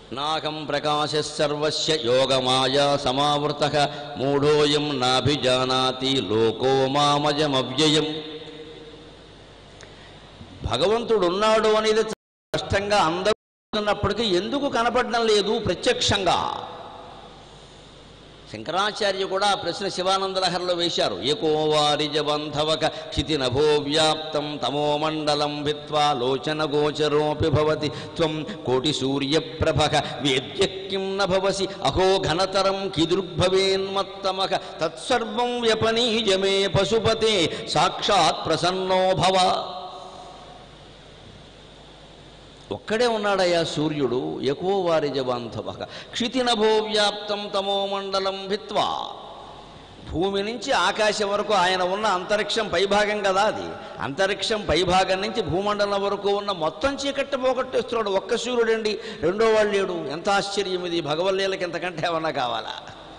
నాకం ప్రకాశ సర్వస్య యోగమాయా సమావృత మూఢోయం నాభిజానాతి లోకో మామజమవ్యయం భగవంతుడు ఉన్నాడు అనేది స్పష్టంగా అందరూ ఉన్నప్పటికీ ఎందుకు కనపడడం లేదు ప్రత్యక్షంగా శంకరాచార్య కూడా ఆ ప్రశ్న శివానందలహరిలో వేశారు ఏకో వారిజబంధవక క్షితి నభో వ్యాప్తం తమో మండలం భిత్వా లోచన గోచరోపి భవతి త్వం కోటి సూర్యప్రభక వేద్య కిం నభవసి అహో ఘనతరం కిదృగ్భవేన్మత్తమక తత్సర్వం వ్యపనీయమే పశుపతే సాక్షాత్ ప్రసన్నో భవ ఒక్కడే ఉన్నాడయ్యా సూర్యుడు ఎక్కువ వారి జబాంధవ క్షితినభో వ్యాప్తం తమో మండలం భిత్వా భూమి నుంచి ఆకాశం వరకు ఆయన ఉన్న అంతరిక్షం పైభాగం కదా అది అంతరిక్షం పైభాగం నుంచి భూమండలం వరకు ఉన్న మొత్తం చీకట్ట పోగొట్టేస్తున్నాడు ఒక్క సూర్యుడండి రెండో వాళ్ళు లేడు ఎంత ఆశ్చర్యం ఇది భగవల్లీలకి ఎంతకంటే ఏమన్నా కావాలా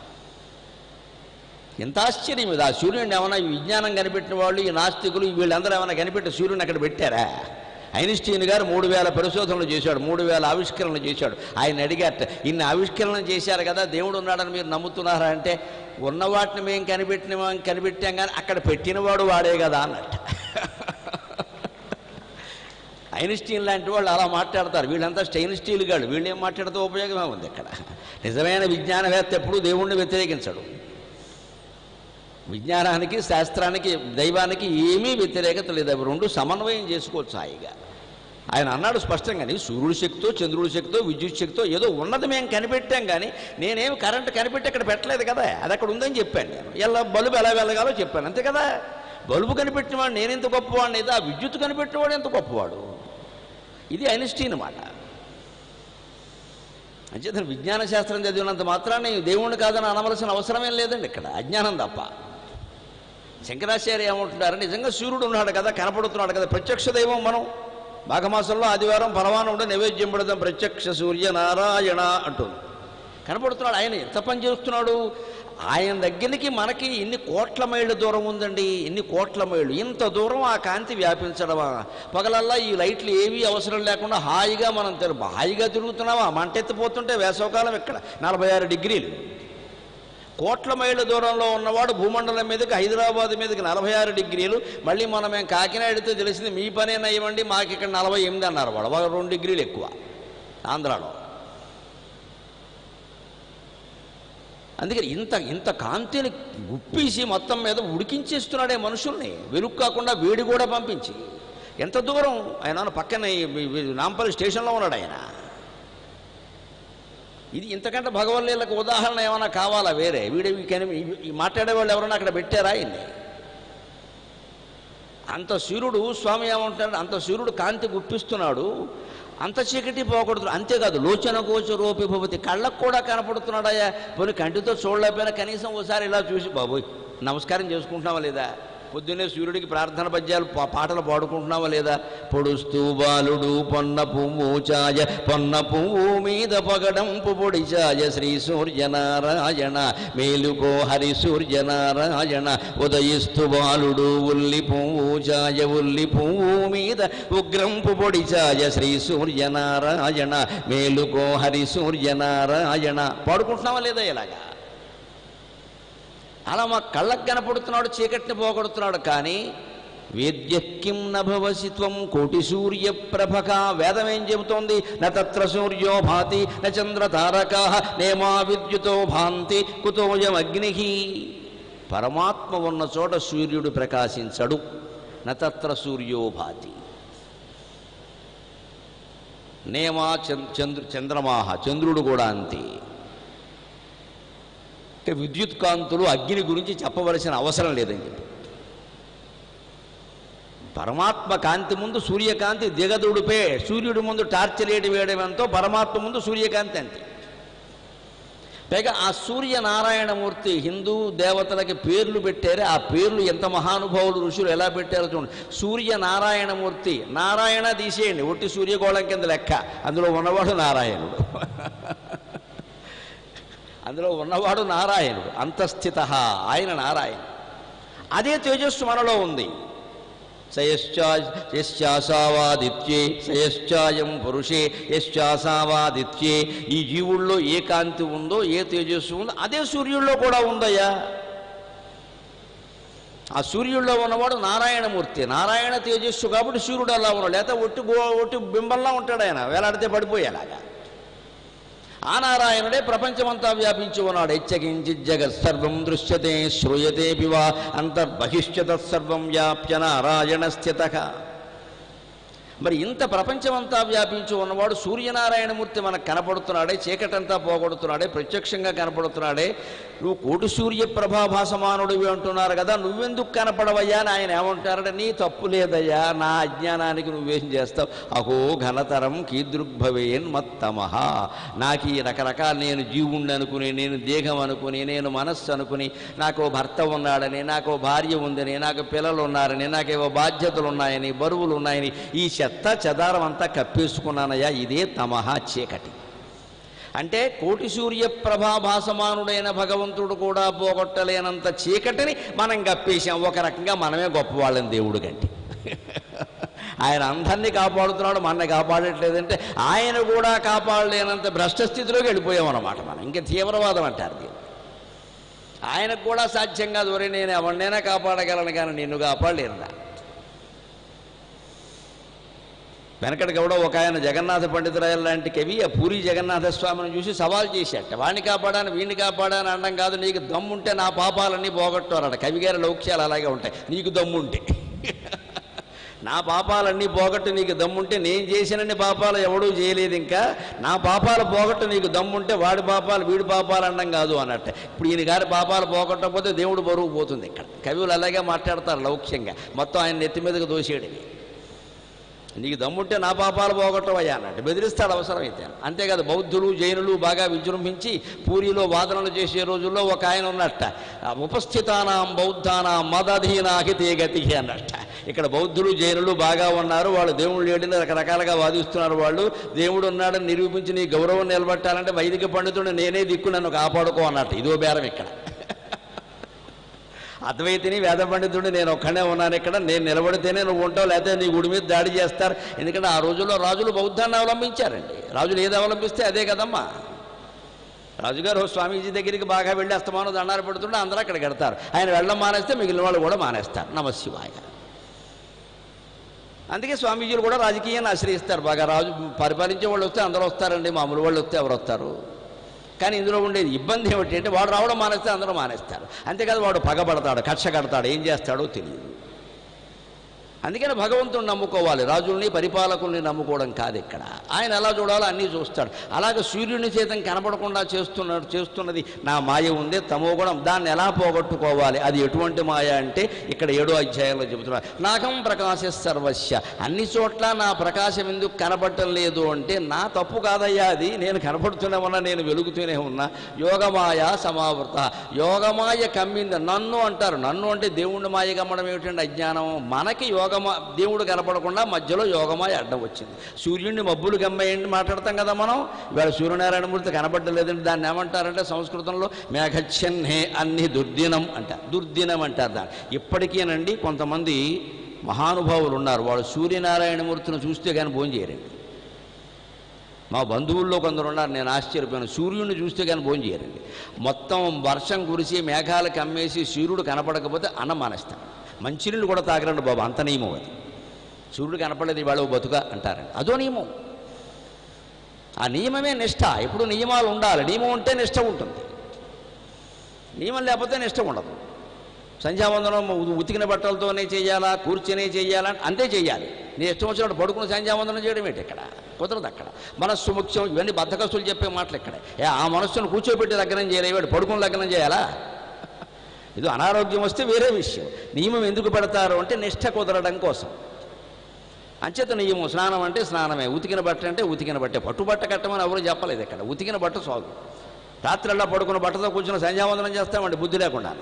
ఎంత ఆశ్చర్యం ఇది ఆ సూర్యుడిని ఏమన్నా ఈ విజ్ఞానం కనిపెట్టిన వాళ్ళు ఈ నాస్తికులు వీళ్ళందరూ ఏమైనా కనిపెట్టి సూర్యుని అక్కడ పెట్టారా ఐన్స్టీన్ గారు మూడు వేల పరిశోధనలు చేశాడు మూడు వేల ఆవిష్కరణలు చేశాడు ఆయన అడిగారట ఇన్ని ఆవిష్కరణలు చేశారు కదా దేవుడు ఉన్నాడని మీరు నమ్ముతున్నారా అంటే ఉన్న వాటిని మేము కనిపెట్టిన కనిపెట్టాం కానీ అక్కడ పెట్టినవాడు వాడే కదా అన్నట్ట ఐన్స్టీన్ లాంటి వాళ్ళు అలా మాట్లాడతారు వీళ్ళంతా స్టైన్ స్టీల్ గాళ్ళు వీళ్ళు ఏం మాట్లాడితే ఉపయోగమే ఉంది ఇక్కడ నిజమైన విజ్ఞానవేత్త ఎప్పుడూ దేవుణ్ణి వ్యతిరేకించడు విజ్ఞానానికి శాస్త్రానికి దైవానికి ఏమీ వ్యతిరేకత లేదు అవి రెండు సమన్వయం చేసుకోవచ్చు హాయిగా ఆయన అన్నాడు స్పష్టంగాని సూర్యుడి శక్తితో చంద్రుడి శక్తితో విద్యుత్ శక్తితో ఏదో ఉన్నది మేము కనిపెట్టాం కానీ నేనేమి కరెంట్ కనిపెట్టి అక్కడ పెట్టలేదు కదా అది అక్కడ ఉందని చెప్పాను నేను ఎలా బల్బు ఎలా వెళ్ళగాలో చెప్పాను అంతే కదా బల్బు కనిపెట్టినవాడు నేను ఎంత గొప్పవాడిని అయితే ఆ విద్యుత్ కనిపెట్టినవాడు ఎంత గొప్పవాడు ఇది ఐన్స్టీన్ మాట అంచేతను విజ్ఞాన శాస్త్రం చదివినంత మాత్రాన్ని దేవుణ్ణి కాదని అనవలసిన అవసరమేం లేదండి ఇక్కడ అజ్ఞానం తప్ప శంకరాచార్య ఏమంటున్నారు నిజంగా సూర్యుడు ఉన్నాడు కదా కనపడుతున్నాడు కదా ప్రత్యక్ష దైవం మనం మాఘమాసంలో ఆదివారం పరమానుడు నైవేద్యం పెడదాం ప్రత్యక్ష సూర్య నారాయణ అంటుంది కనపడుతున్నాడు ఆయన ఎంత పని చేస్తున్నాడు ఆయన దగ్గరికి మనకి ఎన్ని కోట్ల మైళ్ళ దూరం ఉందండి ఎన్ని కోట్ల మైళ్ళు ఇంత దూరం ఆ కాంతి వ్యాపించడమా పగలల్లా ఈ లైట్లు ఏవీ అవసరం లేకుండా హాయిగా మనం తిరు హాయిగా తిరుగుతున్నామా మంటెత్తిపోతుంటే వేసవకాలం ఇక్కడ నలభై ఆరు డిగ్రీలు కోట్ల మైళ్ళ దూరంలో ఉన్నవాడు భూమండలం మీదకి హైదరాబాద్ మీదకి నలభై ఆరు డిగ్రీలు మళ్ళీ మనం మేము కాకినాడతో తెలిసింది మీ పనే నయ్యమండి మాకు ఇక్కడ నలభై ఎనిమిది అన్నారు వాడు వాళ్ళు రెండు డిగ్రీలు ఎక్కువ ఆంధ్రాలో అందుకని ఇంత ఇంత కాంతిని గుప్పేసి మొత్తం మీద ఉడికించేస్తున్నాడే మనుషుల్ని వెలుగు కాకుండా వేడి కూడా పంపించి ఎంత దూరం ఆయన పక్కన ఈ- ఈ- ఈ నాంపల్లి స్టేషన్లో ఉన్నాడు ఆయన ఇది ఇంతకంటే భగవల్లీలకు ఉదాహరణ ఏమైనా కావాలా వేరే వీడే ఈ మాట్లాడే వాళ్ళు ఎవరైనా అక్కడ పెట్టారా ఇన్ని అంత సూర్యుడు స్వామి ఏమంటాడు అంత సూర్యుడు కాంతి గుప్పిస్తున్నాడు అంత చీకటి పోకూడదు అంతేకాదు లోచన గోచరోపి భవతి కళ్ళకు కూడా కనపడుతున్నాడయ్యా పోనీ కంటితో చూడలేకపోయినా కనీసం ఓసారి ఇలా చూసి బాబోయ్ నమస్కారం చేసుకుంటున్నావా లేదా పొద్దున్నే సూర్యుడికి ప్రార్థన పద్యాలు పా- పాటలు పాడుకుంటున్నావా లేదా పొడుస్తూ బాలుడు పొన్న పువ్వు చాయ పొన్న పువ్వు మీద పగడంపు పొడి చాయ శ్రీ సూర్యనారాయణ మేలుకో హరి సూర్యనారాయణ ఉదయిస్తూ బాలుడు ఉల్లి పువ్వు చాయ ఉల్లి పువ్వు మీద ఉగ్రంపు పొడి చాయ శ్రీ సూర్యనారాయణ మేలుకో హరి సూర్యనారాయణ పాడుకుంటున్నావా లేదా ఇలాగా అలా మా కళ్ళకు కనపడుతున్నాడు చీకటిని పోగొడుతున్నాడు కానీ వేద్యక్కిం నభవసి త్వం కోటి సూర్య ప్రభక వేదం ఏం చెబుతోంది న తత్ర సూర్యో భాతి న చంద్ర తారకా నేమా విద్యుతో భాంతి కుతోయం అగ్ని పరమాత్మ ఉన్న చోట సూర్యుడు ప్రకాశించడు న తత్ర సూర్యో భాతి నేమా చంద్ర చంద్ర చంద్రమాహ చంద్రుడు కూడా అంతే అంటే విద్యుత్ కాంతులు అగ్ని గురించి చెప్పవలసిన అవసరం లేదని చెప్పి పరమాత్మ కాంతి ముందు సూర్యకాంతి దిగదుడిపే సూర్యుడి ముందు టార్చ్ లేటి వేయడంతో పరమాత్మ ముందు సూర్యకాంతి అంతే పైగా ఆ సూర్యనారాయణమూర్తి హిందూ దేవతలకి పేర్లు పెట్టారే ఆ పేర్లు ఎంత మహానుభావులు ఋషులు ఎలా పెట్టారో చూడండి సూర్యనారాయణమూర్తి నారాయణ తీసేయండి ఒట్టి సూర్యగోళం కింద లెక్క అందులో ఉన్నవాడు నారాయణుడు అందులో ఉన్నవాడు నారాయణుడు అంతస్థిత ఆయన నారాయణ అదే తేజస్సు మనలో ఉంది సయశ్చాసావాదిత్యే సయశ్చాయం పురుషే యశ్చాసావాదిత్యే ఈ జీవుల్లో ఏ కాంతి ఉందో ఏ తేజస్సు ఉందో అదే సూర్యుల్లో కూడా ఉందయ్యా ఆ సూర్యుల్లో ఉన్నవాడు నారాయణమూర్తి నారాయణ తేజస్సు కాబట్టి సూర్యుడు అలా ఉన్నాడు లేకపోతే ఒట్టి గో ఒట్టి బింబంలా ఉంటాడు ఆయన వేలాడితే పడిపోయేలాగా ఆ నారాయణుడే ప్రపంచమంతా వ్యాపించి ఉన్నాడు హెచ్చకించి జగత్ సర్వం దృశ్యతే శ్రూయతే పివా అంతర్బహిష్యత సర్వం వ్యాప్య నారాయణ స్థిత మరి ఇంత ప్రపంచమంతా వ్యాపించి ఉన్నవాడు సూర్యనారాయణమూర్తి మనకు కనపడుతున్నాడే చీకటంతా పోగొడుతున్నాడే ప్రత్యక్షంగా కనపడుతున్నాడే నువ్వు కోటి సూర్య ప్రభాభాసమానుడివి అంటున్నారు కదా నువ్వెందుకు కనపడవయ్యా అని ఆయన ఏమంటారంటే నీ తప్పు లేదయ్యా నా అజ్ఞానానికి నువ్వేం చేస్తావు అహో ఘనతరం కీదృగ్భవేన్ మత్తమహ నాకు ఈ రకరకాల నేను జీవుణ్ణి అనుకుని నేను దేహం అనుకుని నేను మనస్సు అనుకుని నాకు ఓ భర్త ఉన్నాడని నాకు ఓ భార్య ఉందని నాకు పిల్లలు ఉన్నారని నాకేవో బాధ్యతలు ఉన్నాయని బరువులు ఉన్నాయని ఈ చెత్త చెదారం అంతా కప్పేసుకున్నానయ్యా ఇదే తమహ చీకటి అంటే కోటి సూర్య ప్రభాభాసమానుడైన భగవంతుడు కూడా పోగొట్టలేనంత చీకటిని మనం కప్పేశాం ఒక రకంగా మనమే గొప్పవాళ్ళం దేవుడు కంటే ఆయన అందరినీ కాపాడుతున్నాడు మనని కాపాడట్లేదంటే ఆయన కూడా కాపాడలేనంత భ్రష్ట స్థితిలోకి వెళ్ళిపోయామన్నమాట మనం ఇంకా తీవ్రవాదం అంటారు దీన్ని ఆయనకు కూడా సాధ్యం కాదు ఒరే నేను ఎవరినైనా కాపాడగలను కానీ నిన్ను కాపాడలేనురా వెనకటికి ఎవడో ఒక ఆయన జగన్నాథ పండితురాయలు లాంటి కవి ఆ పూరి జగన్నాథ స్వామిని చూసి సవాల్ చేశాట వాడిని కాపాడాను వీడిని కాపాడాను అనడం కాదు నీకు దమ్ముంటే నా పాపాలన్నీ పోగొట్టారట కవి గారి లౌక్యాలు అలాగే ఉంటాయి నీకు దమ్ముంటే నా పాపాలన్నీ పోగొట్టు నీకు దమ్ముంటే నేను చేసినన్ని పాపాలు ఎవడూ చేయలేదు ఇంకా నా పాపాలు పోగొట్టు నీకు దమ్ముంటే వాడి పాపాలు వీడి పాపాలు అనడం కాదు అన్నట్టు ఇప్పుడు ఈయన గారి పాపాలు పోగొట్టకపోతే దేవుడు బరువు పోతుంది ఇక్కడ కవులు అలాగే మాట్లాడతారు లౌక్యంగా మొత్తం ఆయన నెత్తి మీదకి దోసేయడమే నీకు దమ్ముంటే నా పాపాలు పోగొట్టవయ్యా అన్నట్టు బెదిరిస్తాడు అవసరమైతే అంతేకాదు బౌద్ధులు జైనులు బాగా విజృంభించి పూరిలో వాదనలు చేసే రోజుల్లో ఒక ఆయన ఉన్నట్ట ఆ ఉపస్థితానాం బౌద్ధానాం మదధీనాకి గతి అన్నట్ట ఇక్కడ బౌద్ధులు జైనులు బాగా ఉన్నారు వాళ్ళు దేవుడు లేడని రకరకాలుగా వాదిస్తున్నారు వాళ్ళు దేవుడు ఉన్నాడని నిరూపించి నీ గౌరవం నిలబెట్టాలంటే వైదిక పండితుడు నేనే దిక్కు నన్ను కాపాడుకో అన్నట్టు ఇదో బేరం ఇక్కడ అద్వైతిని వేద పండితుడిని నేను ఒక్కడే ఉన్నాను ఇక్కడ నేను నిలబడితేనే నువ్వు ఉంటావు లేకపోతే నీ గుడి మీద దాడి చేస్తారు ఎందుకంటే ఆ రోజుల్లో రాజులు బౌద్ధాన్ని అవలంబించారండి రాజులు ఏది అవలంబిస్తే అదే కదమ్మా రాజుగారు స్వామీజీ దగ్గరికి బాగా వెళ్ళి అస్తమానం దండాలు పెడుతుంటే అందరూ అక్కడికి వెడతారు ఆయన వెళ్ళడం మానేస్తే మిగిలిన వాళ్ళు కూడా మానేస్తారు నమశివాయ అందుకే స్వామీజీలు కూడా రాజకీయాన్ని ఆశ్రయిస్తారు బాగా రాజు పరిపాలించే వాళ్ళు వస్తే అందరూ వస్తారండి మామూలు వాళ్ళు వస్తే ఎవరు వస్తారు కానీ ఇందులో ఉండేది ఇబ్బంది ఏమిటి అంటే వాడు రావడం మానేస్తే అందరూ మానేస్తారు అంతేకాదు వాడు పగబడతాడు కక్ష కడతాడు ఏం చేస్తాడో తెలియదు అందుకని భగవంతుని నమ్ముకోవాలి రాజుల్ని పరిపాలకుల్ని నమ్ముకోవడం కాదు ఇక్కడ ఆయన ఎలా చూడాలో అన్నీ చూస్తాడు అలాగే సూర్యుని చేతం కనపడకుండా చేస్తున్నాడు చేస్తున్నది నా మాయ ఉంది తమో గుణం దాన్ని ఎలా పోగొట్టుకోవాలి అది ఎటువంటి మాయ అంటే ఇక్కడ ఏడో అధ్యాయంలో చెబుతున్నాడు నాకం ప్రకాశ సర్వస్య అన్ని చోట్ల నా ప్రకాశం ఎందుకు కనపడటం లేదు అంటే నా తప్పు కాదయ్యా అది నేను కనపడుతూనే ఉన్నా నేను వెలుగుతూనే ఉన్నా యోగమాయ సమావృత యోగమాయ కమ్మింది నన్ను అంటారు నన్ను అంటే దేవుణ్ణి మాయ కమ్మడం ఏమిటంటే అజ్ఞానం మనకి యోగమా దేవుడు కనపడకుండా మధ్యలో యోగమాయ అడ్డం వచ్చింది సూర్యుడిని మబ్బులు గమ్మేయండి మాట్లాడతాం కదా మనం ఇవాళ సూర్యనారాయణమూర్తి కనపడలేదండి దాన్ని ఏమంటారంటే సంస్కృతంలో మేఘచ్చన్హే అన్ని దుర్దినం అంటారు దుర్దినం అంటారు దాన్ని ఇప్పటికీనండి కొంతమంది మహానుభావులు ఉన్నారు వాళ్ళు సూర్యనారాయణమూర్తిని చూస్తే కానీ భోజనం చేయరండి మా బంధువుల్లో కొందరు ఉన్నారు నేను ఆశ్చర్యపోయాను సూర్యుడిని చూస్తే కానీ భోజనం చేయరండి మొత్తం వర్షం కురిసి మేఘాలు కమ్మేసి సూర్యుడు కనపడకపోతే అన్నం మానేస్తాను మంచినీళ్ళు కూడా తాగరండి బాబు అంత నియమం అది సూర్యుడు కనపడలేదు ఇవాళ ఓ బతుక అంటారండి అదో నియమం ఆ నియమమే నిష్ఠ ఎప్పుడు నియమాలు ఉండాలి నియమం ఉంటే నిష్ఠ ఉంటుంది నియమం లేకపోతే నిష్ఠ ఉండదు సంధ్యావందనం ఉ- ఉతికిన బట్టలతోనే చేయాలా కూర్చొనే చేయాలా అంతే చేయాలి నీ ఇష్టం వచ్చినట్టు పడుకుని సంధ్యావందనం చేయడం ఏంటి ఇక్కడ కుదరదు అక్కడ మనస్సు ముఖ్యం ఇవన్నీ బద్ధకస్తులు చెప్పే మాటలు ఇక్కడ ఏ ఆ మనస్సును కూర్చోబెట్టి లగ్నం చేయలేవాడు పడుకుని లగ్నం చేయాలా ఇది అనారోగ్యం వస్తే వేరే విషయం నియమం ఎందుకు పెడతారు అంటే నిష్ఠ కుదరడం కోసం అంచేత నియమం స్నానం అంటే స్నానమే ఉతికిన బట్ట అంటే ఉతికిన బట్టే పట్టుబట్ట కట్టమని ఎవరు చెప్పలేదు ఇక్కడ ఉతికిన బట్ట సాగు రాత్రల్లా పడుకున్న బట్టతో కూర్చుని సంధ్యావందనం చేస్తామండి బుద్ధి లేకుండా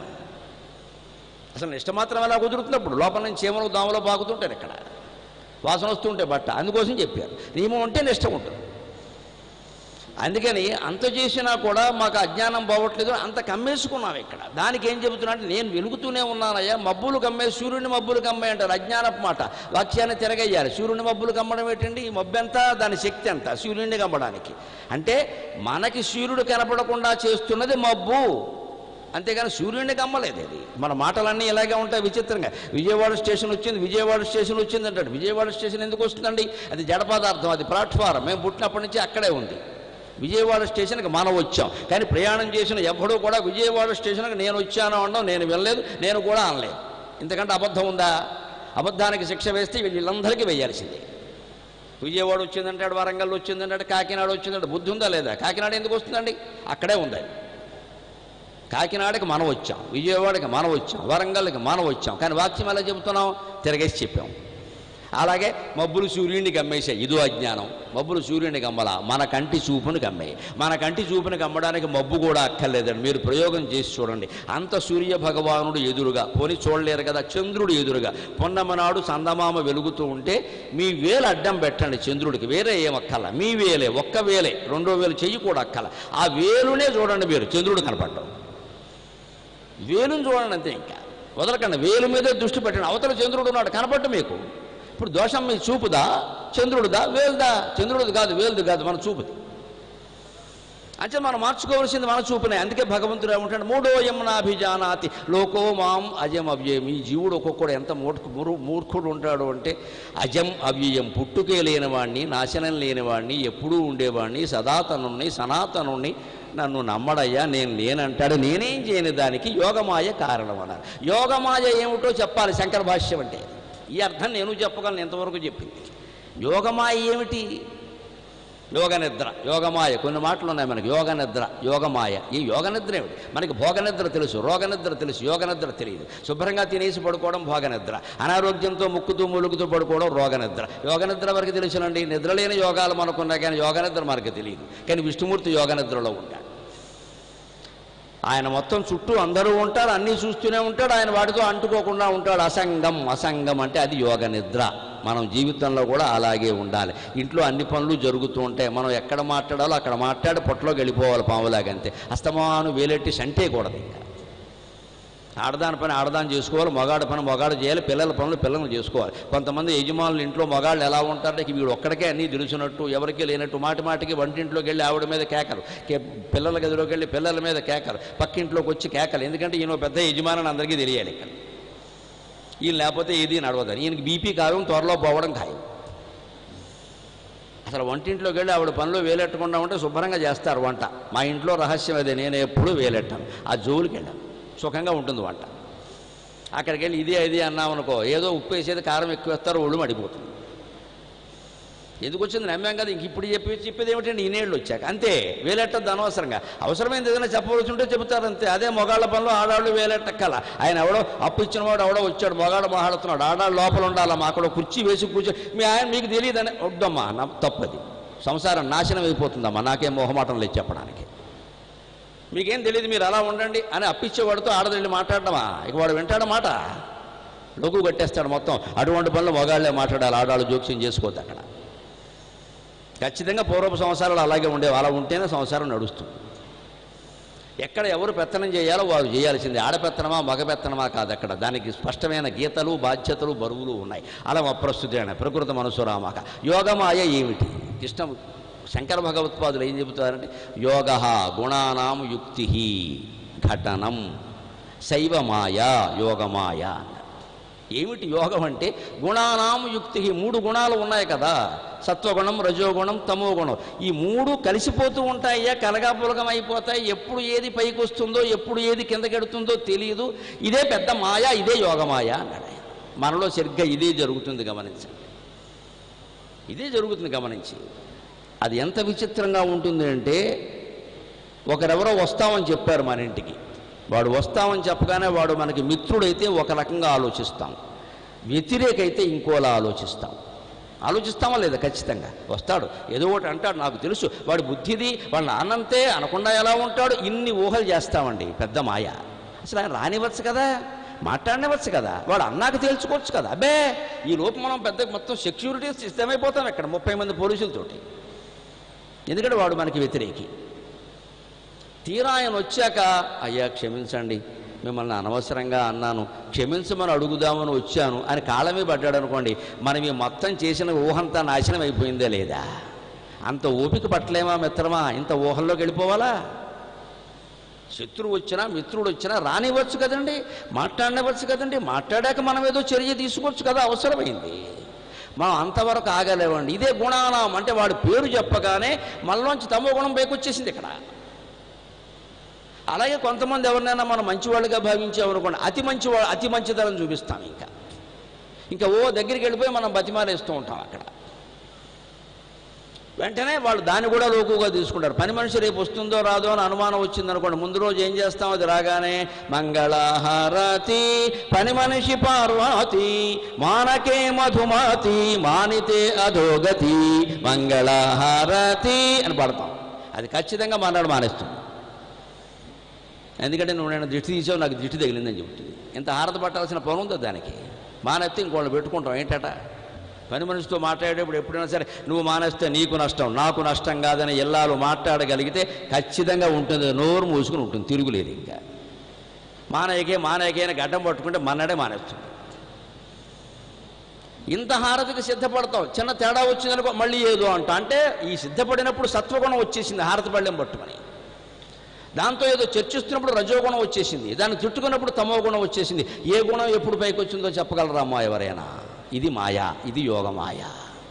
అసలు నిష్ట మాత్రం ఎలా కుదురుతున్నప్పుడు లోపల నుంచి చీమలు దోమలు పాకుతుంటారు ఇక్కడ వాసన వస్తుంటే బట్ట అందుకోసం చెప్పారు నియమం ఉంటే నిష్ట ఉంటుంది అందుకని అంత చేసినా కూడా మాకు అజ్ఞానం పోవట్లేదు అంత కమ్మేసుకున్నాం ఇక్కడ దానికి ఏం చెబుతున్నా అంటే నేను వెలుగుతూనే ఉన్నానయ్యా మబ్బులు కమ్మే సూర్యుని మబ్బులు కమ్మే అంటారు అజ్ఞానపు మాట వాక్యాన్ని తిరగయ్యారు సూర్యుని మబ్బులు కమ్మడం ఏంటండి ఈ మబ్బు ఎంత దాని శక్తి ఎంత సూర్యుడిని కమ్మడానికి అంటే మనకి సూర్యుడు కనపడకుండా చేస్తున్నది మబ్బు అంతేగాని సూర్యుడిని కమ్మలేదు అది మన మాటలన్నీ ఇలాగే ఉంటాయి విచిత్రంగా విజయవాడ స్టేషన్ వచ్చింది విజయవాడ స్టేషన్ వచ్చింది అంటాడు విజయవాడ స్టేషన్ ఎందుకు వస్తుందండి అది జడ పదార్థం అది ప్లాట్ఫారం మేము పుట్టినప్పటి నుంచి అక్కడే ఉంది విజయవాడ స్టేషన్కి మనం వచ్చాం కానీ ప్రయాణం చేసిన ఎవ్వడూ కూడా విజయవాడ స్టేషన్కి నేను వచ్చాను అనడం నేను వెళ్ళలేదు నేను కూడా అనలేదు ఇంతకంటే అబద్ధం ఉందా అబద్ధానికి శిక్ష వేస్తే వీళ్ళందరికీ వేయాల్సిందే విజయవాడ వచ్చిందంటాడు వరంగల్ వచ్చిందంటాడు కాకినాడ వచ్చిందంటే బుద్ధి ఉందా లేదా కాకినాడ ఎందుకు వస్తుందండి అక్కడే ఉంది అది. కాకినాడకి మనం వచ్చాం విజయవాడకి మనం వచ్చాం వరంగల్కి మనం వచ్చాం కానీ వాక్యం ఎలా చెబుతున్నాం తిరగేసి చెప్పాం అలాగే మబ్బులు సూర్యుడిని గమ్మేసాయి ఇదో అజ్ఞానం మబ్బులు సూర్యుడిని గమ్మల మన కంటి చూపుని గమ్మాయి మన కంటి చూపుని గమ్మడానికి మబ్బు కూడా అక్కర్లేదండి మీరు ప్రయోగం చేసి చూడండి అంత సూర్య భగవానుడు ఎదురుగా పోని చూడలేరు కదా చంద్రుడు ఎదురుగా పొన్నమనాడు చందమామ వెలుగుతూ ఉంటే మీ వేలు అడ్డం పెట్టండి చంద్రుడికి వేరే ఏం అక్కల మీ వేలే ఒక్క వేలే రెండో వేలు చెయ్యి కూడా అక్కల ఆ వేలునే చూడండి మీరు చంద్రుడు కనపడ్డం వేలుని చూడండి అంతే ఇంకా వదలకండి వేలు మీదే దృష్టి పెట్టండి అవతల చంద్రుడు ఉన్నాడు కనపట్టు మీకు ఇప్పుడు దోషం మీ చూపుదా చంద్రుడుదా వేలుదా చంద్రుడిది కాదు వేలుది కాదు మన చూపుది అంటే మనం మార్చుకోవాల్సింది మన చూపునే అందుకే భగవంతుడు ఏమంటాడు మూడో యమునాభిజానాతి లోకో మాం అజం అవ్యయం ఈ జీవుడు ఒక్కొక్కడు ఎంత మూర్ఖు మురు- మూర్ఖుడు ఉంటాడు అంటే అజం అవ్యయం పుట్టుకే లేనివాణ్ణి నాశనం లేనివాణ్ణి ఎప్పుడూ ఉండేవాణ్ణి సదాతనుణ్ణి సనాతనుణ్ణి నన్ను నమ్మడయ్యా నేను లేనంటాడు నేనేం చేయని దానికి యోగమాయ కారణం అన్నారు యోగమాయ ఏమిటో చెప్పాలి శంకర భాష్యం అంటే ఈ అర్థం నేను చెప్పగలను ఎంతవరకు చెప్పింది యోగమాయ ఏమిటి యోగ నిద్ర యోగమాయ కొన్ని మాటలు ఉన్నాయి మనకి యోగ నిద్ర యోగమాయ ఈ యోగ నిద్ర ఏమిటి మనకి భోగ నిద్ర తెలుసు రోగ నిద్ర తెలుసు యోగ నిద్ర తెలియదు శుభ్రంగా తినేసి పడుకోవడం భోగ నిద్ర అనారోగ్యంతో ముక్కుతూ ములుగుతూ పడుకోవడం రోగ నిద్ర యోగ నిద్ర వరకు తెలుసునండి నిద్ర లేని యోగాలు మనకున్నాయి కానీ యోగ నిద్ర మనకు తెలియదు కానీ విష్ణుమూర్తి యోగ నిద్రలో ఉంటాడు ఆయన మొత్తం చుట్టూ అందరూ ఉంటారు అన్నీ చూస్తూనే ఉంటాడు ఆయన వాటితో అంటుకోకుండా ఉంటాడు అసంగం అసంగం అంటే అది యోగ నిద్ర మనం జీవితంలో కూడా అలాగే ఉండాలి ఇంట్లో అన్ని పనులు జరుగుతూ ఉంటాయి మనం ఎక్కడ మాట్లాడాలో అక్కడ మాట్లాడి పొట్టలోకి వెళ్ళిపోవాలి పాములాగంతే అస్తమాను వేలెట్టి సంటేయకూడదు ఇంకా ఆడదాని పని ఆడదాని చేసుకోవాలి మగాడి పని మగాడు చేయాలి పిల్లల పనులు పిల్లలు చేసుకోవాలి కొంతమంది యజమానులు ఇంట్లో మగాళ్ళు ఎలా ఉంటారంటే ఇక వీడు ఒక్కడికే అన్నీ తెలుసున్నట్టు ఎవరికీ లేనట్టు మాటి మాటికి వంటింట్లోకి వెళ్ళి ఆవిడ మీద కేకలు కే పిల్లల గదిలోకి వెళ్ళి పిల్లల మీద కేకలు పక్కింట్లోకి వచ్చి కేకలు ఎందుకంటే ఈయన ఒక పెద్ద యజమాని అందరికీ తెలియాలి ఇక్కడ ఈయన లేకపోతే ఏది నడవదని ఈయనకి బీపీ ఖాయం త్వరలో పోవడం ఖాయం అసలు వంటింట్లోకి వెళ్ళి ఆవిడ పనిలో వేలెట్టకుండా ఉంటే శుభ్రంగా చేస్తారు వంట మా ఇంట్లో రహస్యం అదే నేను ఎప్పుడూ వేలెట్టాను ఆ జోలికి వెళ్ళాను సుఖంగా ఉంటుంది వంట అక్కడికి వెళ్ళి ఇదే ఇది అన్నామనుకో ఏదో ఉప్పు వేసేది కారం ఎక్కువ వేస్తారు ఒళ్ళు మడిపోతుంది ఎందుకు వచ్చింది నమ్మాం కదా ఇంక ఇప్పుడు చెప్పి చెప్పేది ఏమిటండి ఇన్నేళ్ళు వచ్చాక అంతే వేలెట్టద్దు అనవసరంగా అవసరమైంది ఏదైనా చెప్పవలసి ఉంటే చెబుతారు అంతే అదే మొగాళ్ళ పనులు ఆడాళ్ళు వేలెట్టక్కల ఆయన ఎవడో అప్పు ఇచ్చిన వాడు ఎవడో వచ్చాడు మొగాడు మాట్లాడుతున్నాడు ఆడాళ్ళు లోపల ఉండాలమ్మా అక్కడ కుర్చీ వేసి కూర్చో మీ ఆయన మీకు తెలియదని వద్దమ్మా నా తప్పది సంసారం నాశనం అయిపోతుందమ్మా నాకేం మొహమాటం లేదు చెప్పడానికి మీకేం తెలియదు మీరు అలా ఉండండి అని అప్పిచ్చేవాడితో ఆడదళ్ళి మాట్లాడడమా ఇక వాడు వింటాడు మాట లోకు కట్టేస్తాడు మొత్తం అటువంటి పనులు మొగాళ్ళే మాట్లాడాలి ఆడాళ్ళు జోక్యం చేసుకోవద్దు అక్కడ ఖచ్చితంగా పూర్వపు సంవత్సరాలు అలాగే ఉండేవి అలా ఉంటేనే సంసారం నడుస్తుంది ఎక్కడ ఎవరు పెత్తనం చేయాలో వారు చేయాల్సిందే ఆడపెత్తనమా మగ పెత్తనమా కాదు అక్కడ దానికి స్పష్టమైన గీతలు బాధ్యతలు బరువులు ఉన్నాయి అలా అప్రస్తుతి అనే ప్రకృత మనసురామక యోగమాయ ఏమిటి కృష్ణ శంకర భగవత్పాదులు ఏం చెబుతారంటే యోగ గుణానాం యుక్తి ఘటనం శైవమాయ యోగమాయ అన్నారు ఏమిటి యోగం అంటే గుణానాం యుక్తి మూడు గుణాలు ఉన్నాయి కదా సత్వగుణం రజోగుణం తమోగుణం ఈ మూడు కలిసిపోతూ ఉంటాయా కలగాపులగం అయిపోతాయి ఎప్పుడు ఏది పైకి వస్తుందో ఎప్పుడు ఏది కిందకెడుతుందో తెలియదు ఇదే పెద్ద మాయ ఇదే యోగమాయ అన్నాడు ఆయన. మనలో సరిగ్గా ఇదే జరుగుతుంది గమనించండి ఇదే జరుగుతుంది గమనించి అది ఎంత విచిత్రంగా ఉంటుంది అంటే ఒకరెవరో వస్తామని చెప్పారు మన ఇంటికి వాడు వస్తామని చెప్పగానే వాడు మనకి మిత్రుడైతే ఒక రకంగా ఆలోచిస్తాం వ్యతిరేకైతే ఇంకోలా ఆలోచిస్తాం ఆలోచిస్తామా లేదా ఖచ్చితంగా వస్తాడు ఏదో ఒకటి అంటాడు నాకు తెలుసు వాడి బుద్ధిది వాళ్ళ నాన్నంతే అనకుండా ఎలా ఉంటాడు ఇన్ని ఊహలు చేస్తామండి పెద్ద మాయ అసలు ఆయన రానివ్వచ్చు కదా మాట్లాడనివ్వచ్చు కదా వాడు అన్నాక తేల్చుకోవచ్చు కదా అబ్బే ఈ లోపు మనం పెద్ద మొత్తం సెక్యూరిటీ సిస్టమ్ అయిపోతాం ఇక్కడ ముప్పై మంది పోలీసులతోటి ఎందుకంటే వాడు మనకి వ్యతిరేకి తీరా ఆయన వచ్చాక అయ్యా క్షమించండి మిమ్మల్ని అనవసరంగా అన్నాను క్షమించమని అడుగుదామని వచ్చాను అని కాళ్ళమే పడ్డాడు అనుకోండి మనం ఈ మొత్తం చేసిన ఊహంతా నాశనం అయిపోయిందే లేదా అంత ఓపిక పట్టలేమా మిత్రమా ఇంత ఊహల్లోకి వెళ్ళిపోవాలా శత్రువు వచ్చినా మిత్రుడు వచ్చినా రానివ్వచ్చు కదండి మాట్లాడనివ్వచ్చు కదండి మాట్లాడాక మనం ఏదో చర్య తీసుకోవచ్చు కదా అవసరమైంది మనం అంతవరకు ఆగలేవండి ఇదే గుణానాం అంటే వాడి పేరు చెప్పగానే మనలోంచి తమో గుణం పైకొచ్చేసింది ఇక్కడ అలాగే కొంతమంది ఎవరినైనా మనం మంచివాళ్ళుగా భావించామనుకోండి అతి మంచివాడు అతి మంచితనం చూపిస్తాం ఇంకా ఇంకా ఓ దగ్గరికి వెళ్ళిపోయి మనం బతిమాలేస్తూ ఉంటాం అక్కడ వెంటనే వాళ్ళు దాన్ని కూడా లోకుగా తీసుకుంటారు పని మనిషి రేపు వస్తుందో రాదో అని అనుమానం వచ్చిందనుకోండి ముందు రోజు ఏం చేస్తాం అది రాగానే మంగళహారతి పని మనిషి పార్వతి మానకే మధుమాతి మానితే అధోగతి మంగళహారతి అని పడతాం అది ఖచ్చితంగా మానాడు మానేస్తుంది ఎందుకంటే నువ్వు నేను దిష్టి తీసావు నాకు దిష్టి తగిలిందని చెబుతుంది ఇంత హారత పట్టాల్సిన పని ఉందో దానికి మానేస్తే ఇంకోళ్ళు పెట్టుకుంటాం ఏంటట పని మనిషితో మాట్లాడేటప్పుడు ఎప్పుడైనా సరే నువ్వు మానేస్తే నీకు నష్టం నాకు నష్టం కాదని ఎల్లాలు మాట్లాడగలిగితే ఖచ్చితంగా ఉంటుంది నోరు మూసుకుని ఉంటుంది తిరుగులేదు ఇంకా మానయకే మానయకే అని గడ్డం పట్టుకుంటే మన్నడే మానేస్తుంది ఇంత హారతికి సిద్ధపడతాం చిన్న తేడా వచ్చిందనుకో మళ్ళీ ఏదో అంట అంటే ఈ సిద్ధపడినప్పుడు సత్వగుణం వచ్చేసింది హారతి పళ్ళెం పట్టుమని దాంతో ఏదో చర్చిస్తున్నప్పుడు రజోగుణం వచ్చేసింది దాన్ని తిట్టుకున్నప్పుడు తమో గుణం వచ్చేసింది ఏ గుణం ఎప్పుడు పైకి వచ్చిందో చెప్పగలరా అమ్మా ఎవరైనా ఇది మాయా ఇది యోగ మాయ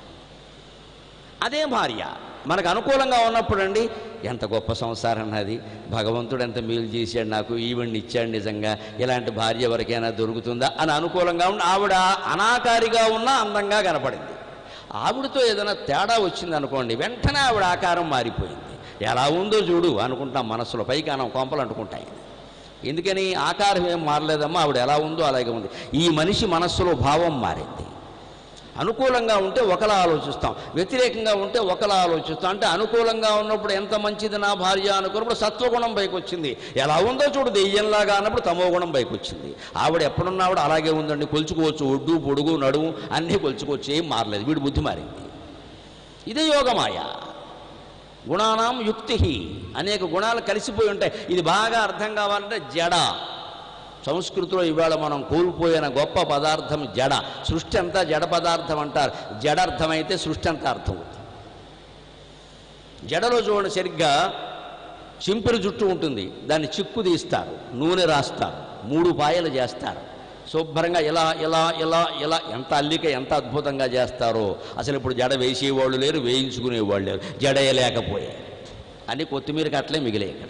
అదే భార్య మనకు అనుకూలంగా ఉన్నప్పుడు అండి ఎంత గొప్ప సంసారం అది భగవంతుడు ఎంత మేలు చేశాడు నాకు ఈవెంట్ ఇచ్చాడు నిజంగా ఇలాంటి భార్య ఎవరికైనా దొరుకుతుందా అని అనుకూలంగా ఉండి ఆవిడ అనాకారిగా ఉన్నా అందంగా కనపడింది ఆవిడతో ఏదైనా తేడా వచ్చింది అనుకోండి వెంటనే ఆవిడ ఆకారం మారిపోయింది ఎలా ఉందో చూడు అనుకుంటాం మనసులో పైకి మనం కొంపలు అంటుకుంటాయి ఎందుకని ఆకారం ఏం మారలేదమ్మా ఆవిడ ఎలా ఉందో అలాగే ఉంది ఈ మనిషి మనస్సులో భావం మారింది అనుకూలంగా ఉంటే ఒకలా ఆలోచిస్తాం వ్యతిరేకంగా ఉంటే ఒకలా ఆలోచిస్తాం అంటే అనుకూలంగా ఉన్నప్పుడు ఎంత మంచిది నా భార్య అనుకున్నప్పుడు సత్వగుణం పైకి వచ్చింది ఎలా ఉందో చూడు దెయ్యంలాగా అన్నప్పుడు తమో గుణం పైకి వచ్చింది ఆవిడ ఎప్పుడున్నా ఆవిడ అలాగే ఉందండి కొలుచుకోవచ్చు ఒడ్డు పొడుగు నడుము అన్నీ కొలుచుకోవచ్చు ఏం మారలేదు వీడి బుద్ధి మారింది ఇదే యోగమాయ గుణానాం యుక్తి అనేక గుణాలు కలిసిపోయి ఉంటాయి ఇది బాగా అర్థం కావాలంటే జడ సంస్కృతిలో ఇవాళ మనం కోల్పోయిన గొప్ప పదార్థం జడ సృష్టి అంతా జడ పదార్థం అంటారు జడ అర్థమైతే సృష్టి అంతా అర్థం అవుతుంది జడలో చూడండి సరిగ్గా చింపిరి జుట్టు ఉంటుంది దాన్ని చిక్కు తీస్తారు నూనె రాస్తారు మూడు పాయలు చేస్తారు శుభ్రంగా ఇలా ఇలా ఇలా ఇలా ఎంత అల్లిక ఎంత అద్భుతంగా చేస్తారో అసలు ఇప్పుడు జడ వేసేవాళ్ళు లేరు వేయించుకునేవాళ్ళు లేరు జడయలేకపోయారు అన్ని కొత్తిమీర కట్టలే మిగిలే ఇక్కడ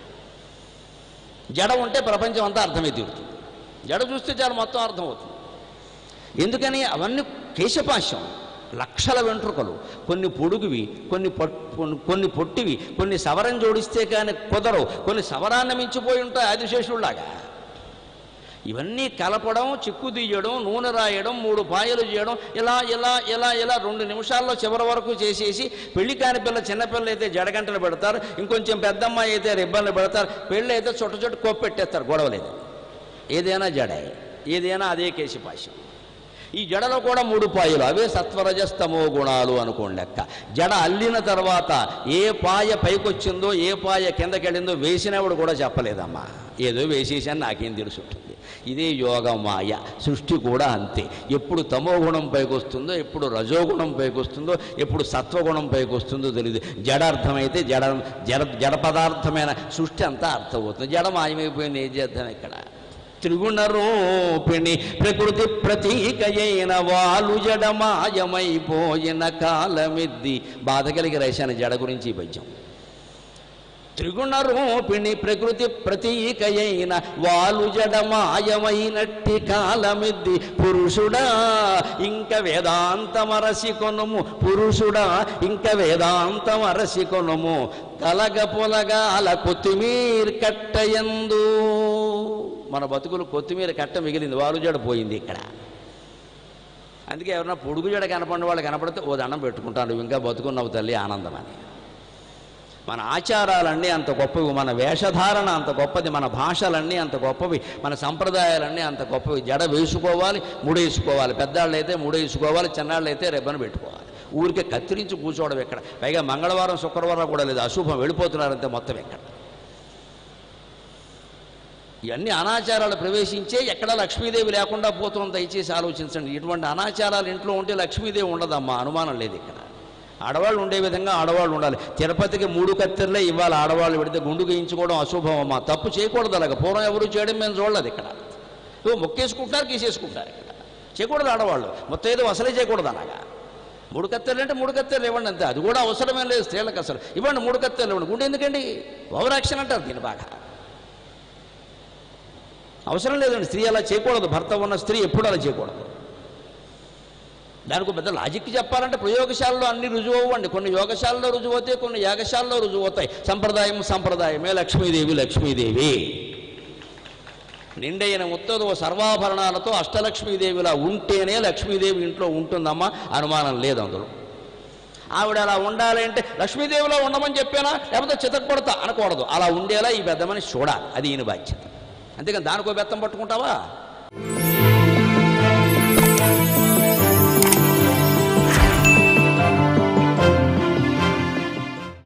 జడ ఉంటే ప్రపంచం అంతా అర్థమై తీరుతుంది జడ చూస్తే చాలా మొత్తం అర్థమవుతుంది ఎందుకని అవన్నీ కేశపాశం లక్షల వెంట్రుకలు కొన్ని పొడుగువి కొన్ని పొట్- కొన్ని- కొన్ని పొట్టివి కొన్ని సవరం జోడిస్తే కానీ కుదరవు కొన్ని సవరాన్ని మించిపోయి ఉంటాయి ఆదిశేషుల్లాగా ఇవన్నీ కలపడం చిక్కు తీయడం నూనె రాయడం మూడు పాయలు చేయడం ఇలా ఇలా ఇలా ఇలా రెండు నిమిషాల్లో చివరి వరకు చేసేసి పెళ్లి కాని పిల్ల చిన్నపిల్ల అయితే జడగంటలు పెడతారు ఇంకొంచెం పెద్దమ్మాయి అయితే రిబ్బన్లు పెడతారు పెళ్ళి అయితే చుట్ట చుట్ట కొప్పెట్టేస్తారు గొడవలేదు ఏదైనా జడే ఏదైనా అదే కేశపాశం ఈ జడలో కూడా మూడు పాయలు అవే సత్వరజస్తమో గుణాలు అనుకోండి లెక్క జడ అల్లిన తర్వాత ఏ పాయ పైకొచ్చిందో ఏ పాయ కిందకెళ్ళిందో వేసినవాడు కూడా చెప్పలేదమ్మా ఏదో వేసేసాను నాకేం తెలుసు ఉంటుంది ఇదే యోగ మాయ సృష్టి కూడా అంతే ఎప్పుడు తమో గుణం పైకి వస్తుందో ఎప్పుడు రజోగుణం పైకి వస్తుందో ఎప్పుడు సత్వగుణం పైకి వస్తుందో తెలియదు జడ అర్థమైతే జడ జడ జడ పదార్థమైన సృష్టి అంతా అర్థమవుతుంది జడ మాయమైపోయింది ఏం చేద్దాం ఇక్కడ త్రిగుణ రూపిణి ప్రకృతి ప్రతీకయైన వాలు జడమాయమైపోయిన కాలమిద్ది బాధ కలిగి రాశాను జడ గురించి ఈ పద్యం త్రిగుణ రూపిణి ప్రకృతి ప్రతీకయైన వాలు జడమాయమైనట్టి కాలమిద్ది పురుషుడా ఇంక వేదాంతమరసి కొనుము పురుషుడా ఇంక వేదాంతమరసి కొనుము కలగ పొలగాల కొత్తిమీర కట్టయందు మన బతుకులు కొత్తిమీర కట్ట మిగిలింది వాలు జడ పోయింది ఇక్కడ అందుకే ఎవరన్నా పొడుగు జడ కనపడిన వాళ్ళు కనపడితే ఓ దండం పెట్టుకుంటాను నువ్వు ఇంకా బతుకున్నావు తల్లి ఆనందం అని మన ఆచారాలన్నీ అంత గొప్పవి మన వేషధారణ అంత గొప్పది మన భాషలన్నీ అంత గొప్పవి మన సంప్రదాయాలన్నీ అంత గొప్పవి జడ వేసుకోవాలి ముడేసుకోవాలి పెద్దాళ్ళు అయితే ముడేసుకోవాలి చిన్నాళ్ళు అయితే రెబ్బను పెట్టుకోవాలి ఊరికే కత్తిరించి కూర్చోవడం ఎక్కడ పైగా మంగళవారం శుక్రవారం కూడా లేదు అశుభం వెళ్ళిపోతున్నారంతే మొత్తం ఎక్కడ ఇవన్నీ అనాచారాలు ప్రవేశించే ఎక్కడ లక్ష్మీదేవి లేకుండా పోతుంది దయచేసి ఆలోచించండి ఇటువంటి అనాచారాలు ఇంట్లో ఉంటే లక్ష్మీదేవి ఉండదమ్మా అనుమానం లేదు ఇక్కడ ఆడవాళ్ళు ఉండే విధంగా ఆడవాళ్ళు ఉండాలి తిరుపతికి మూడు కత్తెరలే ఇవ్వాలి ఆడవాళ్ళు పెడితే గుండు గీయించుకోవడం అశుభం అమ్మా తప్పు చేయకూడదు అలాగ పూర్వం ఎవరు చేయడం మేము చూడలేదు ఇక్కడ ఇవ్వ మొక్కేసుకుంటున్నారు గీసేసుకుంటారు ఇక్కడ చేయకూడదు ఆడవాళ్ళు మొత్తం ఏదో అసలే చేయకూడదు అలాగా మూడు కత్తెరలు అంటే మూడు కత్తెరలు ఇవ్వండి అంతే అది కూడా అవసరమే లేదు స్త్రీలకు అసలు ఇవ్వండి మూడు కత్తెరలు ఇవ్వండి గుండె ఎందుకండి ఓవర్ యాక్షన్ అంటారు దీన్ని బాగా అవసరం లేదండి స్త్రీ అలా చేయకూడదు భర్త ఉన్న స్త్రీ ఎప్పుడు అలా చేయకూడదు దానికి ఒక పెద్ద లాజిక్ చెప్పాలంటే ప్రయోగశాలలో అన్ని రుజువు అవ్వండి కొన్ని యోగశాలలో రుజువు అవుతాయి కొన్ని యాగశాలలో రుజువు అవుతాయి సంప్రదాయం సంప్రదాయమే లక్ష్మీదేవి లక్ష్మీదేవి నిండైన ఉత్తదో సర్వాభరణాలతో అష్టలక్ష్మీదేవిలా ఉంటేనే లక్ష్మీదేవి ఇంట్లో ఉంటుందమ్మా అనుమానం లేదు అందులో ఆవిడ అలా ఉండాలి అంటే లక్ష్మీదేవిలో ఉండమని చెప్పానా లేకపోతే చితకపడతా అనకూడదు అలా ఉండేలా ఈ పెద్ద మనిషి చూడాలి అది ఈయన బాధ్యత అంతేకాని దానికో బెత్తం పట్టుకుంటావా